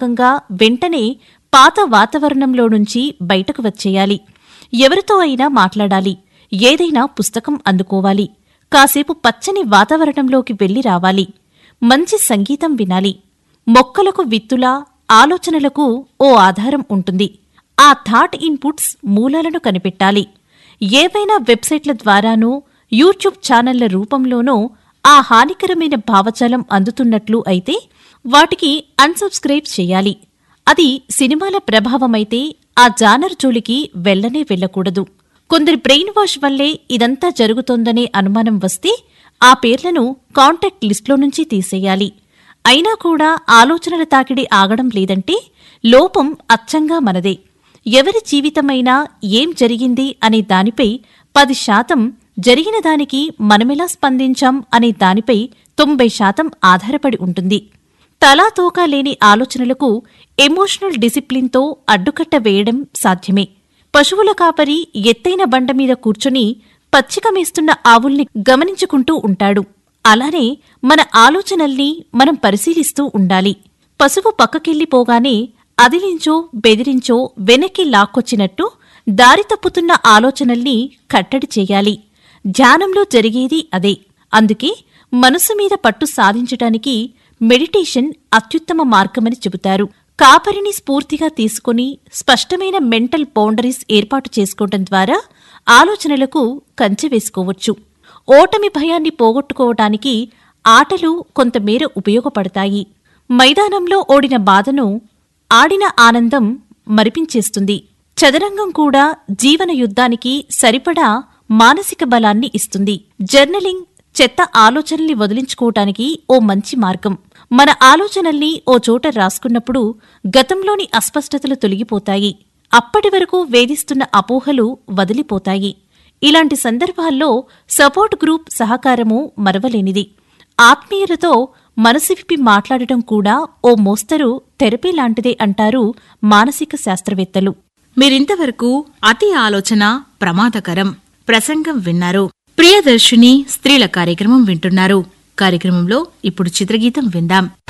భాగంగా వెంటనే పాత వాతావరణంలో నుంచి బయటకు వచ్చేయాలి ఎవరితో అయినా మాట్లాడాలి ఏదైనా పుస్తకం అందుకోవాలి కాసేపు పచ్చని వాతావరణంలోకి వెళ్లి రావాలి మంచి సంగీతం వినాలి మొక్కలకు విత్తులా ఆలోచనలకు ఓ ఆధారం ఉంటుంది ఆ థాట్ ఇన్పుట్స్ మూలాలను కనిపెట్టాలి ఏవైనా వెబ్సైట్ల ద్వారానో యూట్యూబ్ ఛానళ్ల రూపంలోనో ఆ హానికరమైన భావజాలం అందుతున్నట్లు అయితే వాటికి అన్సబ్స్క్రైబ్ చేయాలి అది సినిమాల ప్రభావమైతే ఆ జానర్ జోలికి వెళ్లనే వెళ్లకూడదు కొందరి బ్రెయిన్ వాష్ వల్లే ఇదంతా జరుగుతోందనే అనుమానం వస్తే ఆ పేర్లను కాంటాక్ట్ లిస్ట్లో నుంచి తీసేయాలి అయినా కూడా ఆలోచనల తాకిడి ఆగడం లేదంటే లోపం అచ్చంగా మనదే ఎవరి జీవితమైనా ఏం జరిగింది అనే దానిపై పది శాతం జరిగిన దానికి మనమెలా స్పందించాం అనే దానిపై తొంభై శాతం ఆధారపడి ఉంటుంది తలా తోకా లేని ఆలోచనలకు ఎమోషనల్ డిసిప్లిన్తో అడ్డుకట్ట వేయడం సాధ్యమే పశువుల కాపరి ఎత్తైన బండ మీద కూర్చుని పచ్చిక మేస్తున్న ఆవుల్ని గమనించుకుంటూ ఉంటాడు అలానే మన ఆలోచనల్ని మనం పరిశీలిస్తూ ఉండాలి పశువు పక్కకెళ్ళిపోగానే అదిలించో బెదిరించో వెనక్కి లాక్కొచ్చినట్టు దారి తప్పుతున్న ఆలోచనల్ని కట్టడి చేయాలి ధ్యానంలో జరిగేది అదే అందుకే మనసు మీద పట్టు సాధించటానికి మెడిటేషన్ అత్యుత్తమ మార్గమని చెబుతారు కాపరిని స్ఫూర్తిగా తీసుకుని స్పష్టమైన మెంటల్ బౌండరీస్ ఏర్పాటు చేసుకోవడం ద్వారా ఆలోచనలకు కంచె వేసుకోవచ్చు ఓటమి భయాన్ని పోగొట్టుకోవటానికి ఆటలు కొంతమేర ఉపయోగపడతాయి మైదానంలో ఓడిన బాధను ఆడిన ఆనందం మరిపించేస్తుంది చదరంగం కూడా జీవన యుద్ధానికి సరిపడా మానసిక బలాన్ని ఇస్తుంది జర్నలింగ్ చెత్త ఆలోచనల్ని వదిలించుకోవటానికి ఓ మంచి మార్గం మన ఆలోచనల్ని ఓ చోట రాసుకున్నప్పుడు గతంలోని అస్పష్టతలు తొలగిపోతాయి అప్పటి వరకు వేధిస్తున్న అపోహలు వదిలిపోతాయి ఇలాంటి సందర్భాల్లో సపోర్ట్ గ్రూప్ సహకారము మరవలేనిది ఆత్మీయులతో మనసు విప్పి మాట్లాడటం కూడా ఓ మోస్తరు థెరపీ లాంటిదే అంటారు మానసిక శాస్త్రవేత్తలు మీరింతవరకు అతి ఆలోచన ప్రమాదకరం ప్రసంగం విన్నారు ప్రియదర్శిని స్త్రీల కార్యక్రమం వింటున్నారు కార్యక్రమంలో ఇప్పుడు చిత్రగీతం విందాం